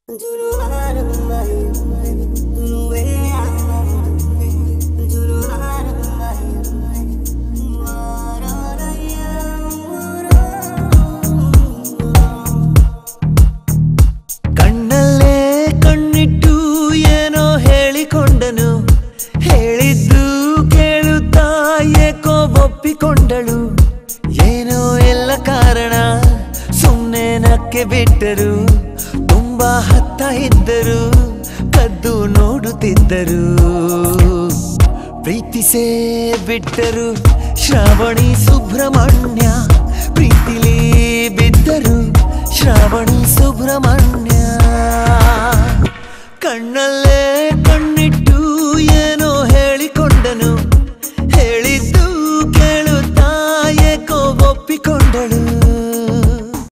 ಕಣ್ಣಲ್ಲೇ ಕಣ್ಣಿಟ್ಟು ಏನೋ ಹೇಳಿಕೊಂಡನು ಹೇಳಿದ್ದು ಕೇಳುತ್ತಾ ಏಕೋ ಒಪ್ಪಿಕೊಂಡಳು ಏನೋ ಎಲ್ಲ ಕಾರಣ ಸುಮ್ಮನೆ ನಕ್ಕೆ ಬಿಟ್ಟರು ತುಂಬಾ ಹತ್ತ ಇದ್ದರು ಕದ್ದು ನೋಡುತ್ತಿದ್ದರು ಪ್ರೀತಿಸೇ ಬಿಟ್ಟರು ಶ್ರಾವಣಿ ಸುಬ್ರಹ್ಮಣ್ಯ ಪ್ರೀತಿಲಿ ಬಿದ್ದರು ಶ್ರಾವಣಿ ಸುಬ್ರಹ್ಮಣ್ಯ